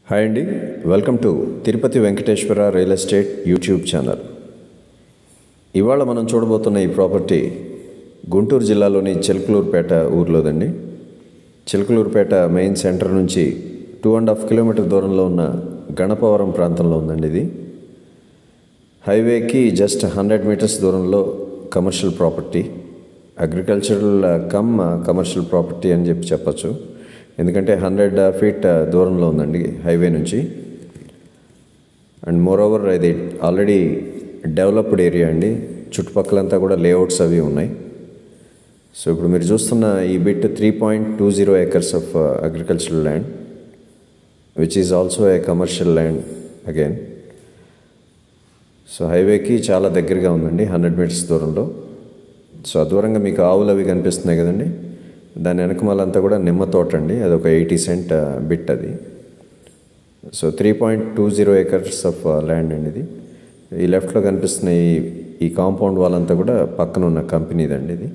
hi అండి welcome to Tirupati Venkateswara real estate YouTube channel ఇవాళ మనం చూడబోతున్న ఈ ప్రాపర్టీ గుంటూరు జిల్లాలోని చిలకలూరుపేట ఊర్లోదండి చిలకలూరుపేట మెయిన్ సెంటర్ నుంచి టూ అండ్ హాఫ్ కిలోమీటర్ దూరంలో ఉన్న గణపవరం ప్రాంతంలో ఉందండి ఇది హైవేకి జస్ట్ హండ్రెడ్ మీటర్స్ దూరంలో commercial property agricultural cum commercial property అని చెప్పి చెప్పచ్చు ఎందుకంటే హండ్రెడ్ ఫీట్ దూరంలో ఉందండి హైవే నుంచి అండ్ మోర్ ఓవర్ ఇది ఆల్రెడీ డెవలప్డ్ ఏరియా అండి చుట్టుపక్కలంతా కూడా లేఅవుట్స్ అవి ఉన్నాయి సో ఇప్పుడు మీరు చూస్తున్న ఈ bit three point two zero acres of agricultural land which is also a commercial land again so హైవేకి చాలా దగ్గరగా ఉందండి హండ్రెడ్ మీటర్స్ దూరంలో సో దూరంగా మీకు ఆవులు అవి కనిపిస్తున్నాయి కదండి దాని వెనకమాలంతా కూడా నిమ్మ తోట అండి అది ఒక ఎయిటీ సెంట్ బిట్ అది so three point two zero acres of land అండి ఇది ఈ లెఫ్ట్లో కనిపిస్తున్న ఈ ఈ కాంపౌండ్ వాళ్ళంతా కూడా పక్కన ఉన్న కంపెనీదండి ఇది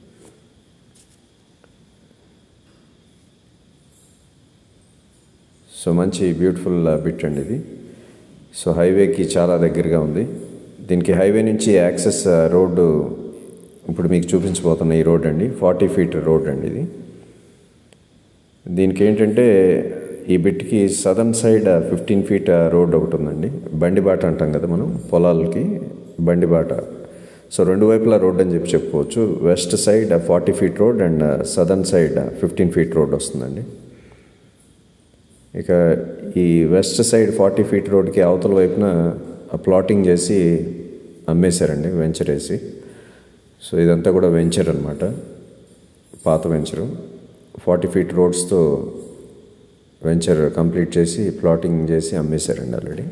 సో మంచి బ్యూటిఫుల్ బిట్ అండి ఇది సో హైవేకి చాలా దగ్గరగా ఉంది దీనికి హైవే నుంచి యాక్సెస్ రోడ్డు ఇప్పుడు మీకు చూపించబోతున్న ఈ రోడ్ అండి ఫార్టీ ఫీట్ రోడ్ అండి ఇది దీనికి ఏంటంటే ఈ బిట్కి southern side fifteen feet road ఒకటి ఉందండి బండిబాట అంటాం కదా మనం పొలాలకి బండిబాట సో రెండు వైపులా రోడ్ అని చెప్పి చెప్పుకోవచ్చు west side forty feet road and southern side fifteen feet road వస్తుందండి ఇక ఈ వెస్ట్ సైడ్ ఫార్టీ ఫీట్ రోడ్కి అవతల వైపున ప్లాటింగ్ చేసి అమ్మేశారండి వెంచర్ వేసి సో ఇదంతా కూడా వెంచర్ అనమాట పాత వెంచరు ఫార్టీ ఫీట్ రోడ్స్తో వెంచర్ కంప్లీట్ చేసి ప్లాటింగ్ చేసి అమ్మేశారండి ఆల్రెడీ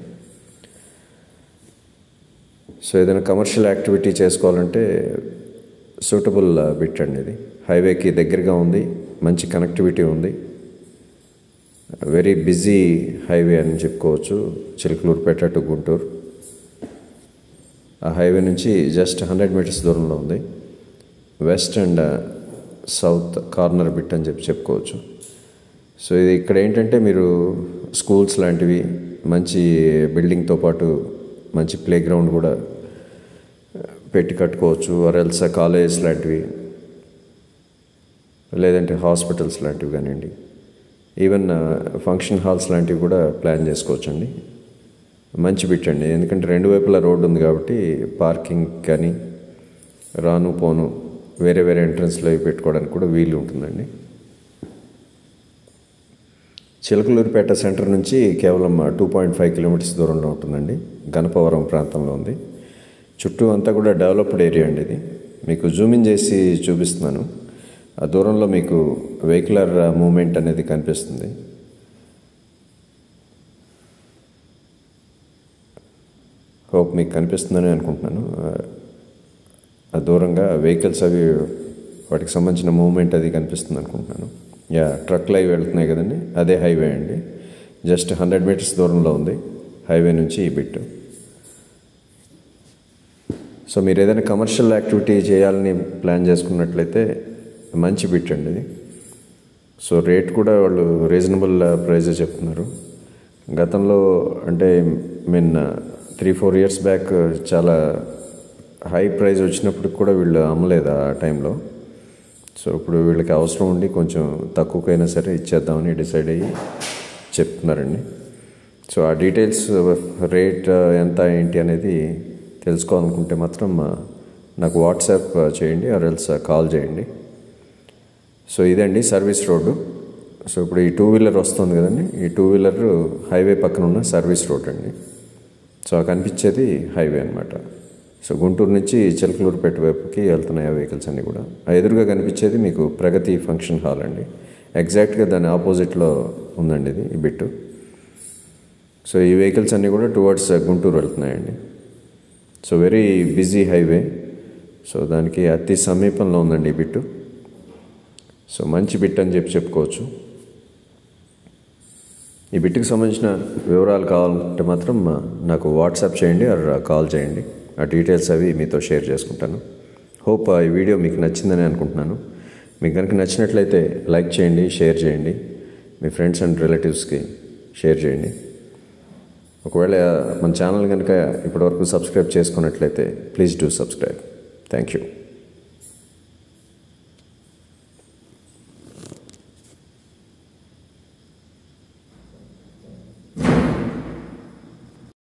సో ఏదైనా కమర్షియల్ యాక్టివిటీ చేసుకోవాలంటే సూటబుల్ బిట్ అండి ఇది హైవేకి దగ్గరగా ఉంది మంచి కనెక్టివిటీ ఉంది వెరీ బిజీ హైవే అని చెప్పుకోవచ్చు చిలకలూరుపేట టు గుంటూరు ఆ హైవే నుంచి జస్ట్ హండ్రెడ్ మీటర్స్ దూరంలో ఉంది west and south corner bit అని చెప్పి చెప్పుకోవచ్చు సో ఇది ఇక్కడ ఏంటంటే మీరు స్కూల్స్ లాంటివి మంచి బిల్డింగ్తో పాటు మంచి ప్లే గ్రౌండ్ కూడా పెట్టి కట్టుకోవచ్చు ఆర్ఎల్స్ కాలేజెస్ లాంటివి లేదంటే హాస్పిటల్స్ లాంటివి కానివ్వండి ఈవెన్ ఫంక్షన్ హాల్స్ లాంటివి కూడా ప్లాన్ చేసుకోవచ్చండి మంచి బిట్ అండి ఎందుకంటే రెండు వైపులా రోడ్డు ఉంది కాబట్టి పార్కింగ్ కానీ రాను పోను వేరే వేరే ఎంట్రన్స్లో పెట్టుకోవడానికి కూడా వీలు ఉంటుందండి చిలకలూరుపేట సెంటర్ నుంచి కేవలం టూ పాయింట్ ఫైవ్ కిలోమీటర్స్ దూరంలో ఉంటుందండి గణపవరం ప్రాంతంలో ఉంది చుట్టూ అంతా కూడా డెవలప్డ్ ఏరియా అండి ఇది మీకు జూమిన్ చేసి చూపిస్తున్నాను ఆ దూరంలో మీకు వెహికులర్ మూమెంట్ అనేది కనిపిస్తుంది హోప్ మీకు కనిపిస్తుందని అనుకుంటున్నాను ఆ దూరంగా వెహికల్స్ అవి వాటికి సంబంధించిన మూమెంట్ అది కనిపిస్తుంది అనుకుంటున్నాను యా ట్రక్లు అవి వెళ్తున్నాయి కదండి అదే హైవే అండి జస్ట్ హండ్రెడ్ మీటర్స్ దూరంలో ఉంది హైవే నుంచి ఈ బిట్ సో మీరు ఏదైనా కమర్షియల్ యాక్టివిటీ చేయాలని ప్లాన్ చేసుకున్నట్లయితే మంచి బిట్ అండి ఇది సో రేట్ కూడా వాళ్ళు రీజనబుల్ ప్రైజే చెప్తున్నారు గతంలో అంటే mean three four years back చాలా హై ప్రైస్ వచ్చినప్పుడు కూడా వీళ్ళు అమ్మలేదు ఆ టైంలో సో ఇప్పుడు వీళ్ళకి అవసరం ఉండి కొంచెం తక్కువకైనా సరే ఇచ్చేద్దామని డిసైడ్ అయ్యి చెప్తున్నారండి సో ఆ డీటెయిల్స్ రేట్ ఎంత ఏంటి అనేది తెలుసుకోవాలనుకుంటే మాత్రం నాకు వాట్సాప్ చేయండి ఆర్ ఎల్స్ కాల్ చేయండి సో ఇదండి సర్వీస్ రోడ్డు సో ఇప్పుడు ఈ టూ వీలర్ వస్తుంది కదండి ఈ టూ వీలర్ హైవే పక్కన ఉన్న సర్వీస్ రోడ్ అండి సో ఆ కనిపించేది హైవే అనమాట సో గుంటూరు నుంచి చిలకలూరుపేట వైపుకి వెళ్తున్నాయి ఆ వెహికల్స్ అన్నీ కూడా ఆ ఎదురుగా కనిపించేది మీకు ప్రగతి ఫంక్షన్ హాల్ అండి ఎగ్జాక్ట్గా దాని ఆపోజిట్లో ఉందండి ఇది ఈ బిట్టు సో ఈ వెహికల్స్ అన్నీ కూడా టువర్డ్స్ గుంటూరు వెళ్తున్నాయండి so very busy highway so దానికి అతి సమీపంలో ఉందండి ఈ బిట్టు సో మంచి బిట్ అని చెప్పి చెప్పుకోవచ్చు ఈ బిట్కి సంబంధించిన వివరాలు కావాలంటే మాత్రం నాకు వాట్సాప్ చేయండి ఆర్ కాల్ చేయండి ఆ డీటెయిల్స్ అవి మీతో షేర్ చేసుకుంటాను హోప్ ఈ వీడియో మీకు నచ్చిందని అనుకుంటున్నాను మీకు కనుక నచ్చినట్లయితే లైక్ చేయండి షేర్ చేయండి మీ ఫ్రెండ్స్ అండ్ రిలేటివ్స్కి షేర్ చేయండి ఒకవేళ మన ఛానల్ కనుక ఇప్పటివరకు సబ్స్క్రైబ్ చేసుకున్నట్లయితే please do subscribe thank you